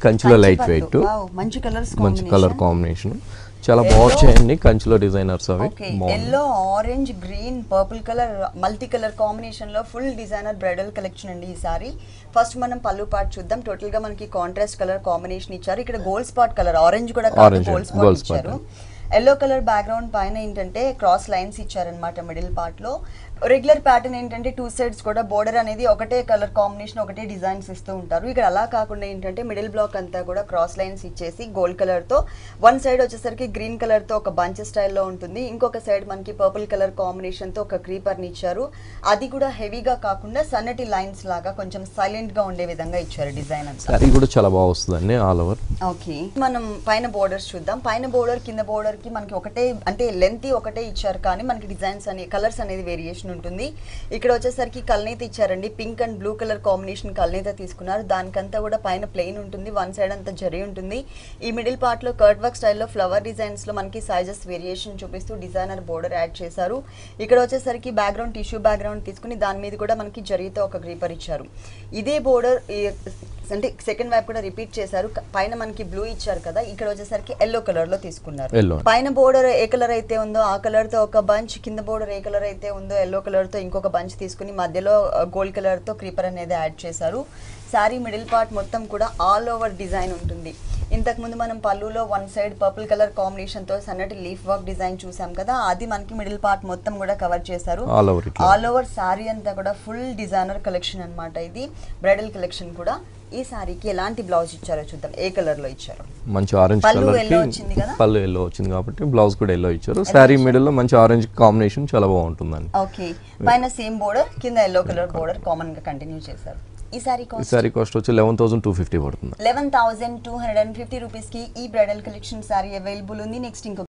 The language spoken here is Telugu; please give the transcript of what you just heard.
కంచిలో కంచి లైట్ పట్టు. వెయిట్ వావ్, మంచి కలర్స్ మంచి కలర్ కాంబినేషన్ చాలా బాగుంటాయండి కంచిలో డిజైనర్స్ అవి ఓకే బాగుంది yellow orange green purple colour multi colour combination లో ఫుల్ డిజైనర్ బ్రైడల్ కలెక్షన్ అండి ఈ సారీ ఫస్ట్ మనం పళ్ళు పార్ట్ చూద్దాం టోటల్ గా మనకి కాంట్రాస్ట్ కలర్ కాంబినేషన్ ఇచ్చారు ఇక్కడ గోల్డ్ స్పాట్ కలర్ ఆరెంజ్ కూడా కాదు Orange, gold gold spot spot. ఇచ్చారు ఎల్లో కలర్ బ్యాక్గ్రౌండ్ పైన ఏంటంటే క్రాస్ లైన్స్ ఇచ్చారనమాట మిడిల్ పార్ట్ లో రెగ్యులర్ ప్యాటర్న్ ఏంటంటే టూ సైడ్స్ కూడా బోర్డర్ అనేది ఒకటే కలర్ కాంబినేషన్ ఒకటే డిజైన్స్ ఇస్తూ ఉంటారు ఇక్కడ అలా కాకుండా ఏంటంటే మిడిల్ బ్లాక్ అంతా కూడా క్రాస్ లైన్స్ ఇచ్చేసి గోల్డ్ కలర్ తో వన్ సైడ్ వచ్చేసరికి గ్రీన్ కలర్ తో ఒక బంచ్ స్టైల్లో ఉంటుంది ఇంకొక సైడ్ మనకి పర్పుల్ కలర్ కాంబినేషన్ తో ఒక క్రీపర్ ని ఇచ్చారు అది కూడా హెవీగా కాకుండా సన్నటి లైన్స్ లాగా కొంచెం సైలెంట్ గా ఉండే విధంగా ఇచ్చారు డిజైన్ అంతా శారీ కూడా చాలా బాగా వస్తుందండి ఆల్ ఓవర్ ఓకే మనం పైన బోర్డర్స్ చూద్దాం పైన బోర్డర్ కింద బోర్డర్ కి మనకి ఒకటే అంటే లెంత్ ఒకటే ఇచ్చారు కానీ మనకి డిజైన్స్ అనే కలర్స్ అనేది వేరియేషన్ ఉంటుంది ఇక్కడ వచ్చేసరికి కల్నేత ఇచ్చారండి pink and blue colour combination కల్నేత తీసుకున్నారు దానికంతా కూడా పైన ప్లెయిన్ ఉంటుంది వన్ సైడ్ అంతా జరి ఉంటుంది ఈ మిడిల్ పార్ట్ లో కర్ట్ వర్క్ స్టైల్లో ఫ్లవర్ డిజైన్స్ లో మనకి సైజెస్ వేరియేషన్ చూపిస్తూ డిజైనర్ బోర్డర్ యాడ్ చేశారు ఇక్కడ వచ్చేసరికి బ్యాక్గ్రౌండ్ టిష్యూ బ్యాక్గ్రౌండ్ తీసుకుని దాని మీద కూడా మనకి జరిగితే ఒక గ్రీపర్ ఇచ్చారు ఇదే బోర్డర్ అంటే సెకండ్ వైపు కూడా రిపీట్ చేశారు క- పైన మనకి బ్లూ ఇచ్చారు కదా ఇక్కడ వచ్చేసరికి ఎల్లో కలర్ లో తీసుకున్నారు Yellow. పైన బోర్డర్ ఏ కలర్ అయితే ఉందో ఆ కలర్ తో ఒక బంచ్ కింద బోర్డర్ ఏ కలర్ అయితే ఉందో ఎల్లో కలర్ తో ఇంకొక బంచ్ తీసుకుని మధ్యలో గోల్డ్ కలర్ తో క్రీపర్ అనేది యాడ్ చేశారు శారీ మిడిల్ పార్ట్ మొత్తం కూడా ఆల్ ఓవర్ డిజైన్ ఉంటుంది ఇంతకు ముందు మనం పళ్ళులో one side purple colour combination తో సన్నటి లీఫ్ వర్క్ డిజైన్ చూసాం కదా అది మనకి మిడిల్ పార్ట్ మొత్తం కూడా కవర్ చేశారు All over ఇట్లా. ఆల్ ఓవర్ శారీ అంతా కూడా ఫుల్ డిజైనర్ కలెక్షన్ అన్నమాట ఇది బ్రైడల్ కలెక్షన్ కూడా ఈ శారీకి ఎలాంటి బ్లౌజ్ ఇచ్చారో చూద్దాం ఏ కలర్ లో ఇచ్చారు మంచి ఆరెంజ్ పళ్ళు కలర్ yellow కి వచ్చింది కదా? పళ్ళు ఎల్లో వచ్చింది కాబట్టి బ్లౌజ్ కూడా ఎల్లో ఇచ్చారు శారీ మిడిల్ లో మంచి ఆరెంజ్ కాంబినేషన్ చాలా బాగుంటుందండి ఓకే పైన సేమ్ బోర్డర్ కింద ఎల్లో కలర్ బోర్డర్ కామన్ గా కంటిన్యూ చేశారు ఈ సారీ ఈ కాస్ట్ శారీ కాస్ట్ వచ్చి లెవెన్ థౌసండ్ టూ ఫిఫ్టీ పడుతుంది eleven thousand two hundred and fifty rupees కి ఈ బ్రైడల్ కలెక్షన్ సారీ అవైలబుల్ ఉంది నెక్స్ట్ ఇంకో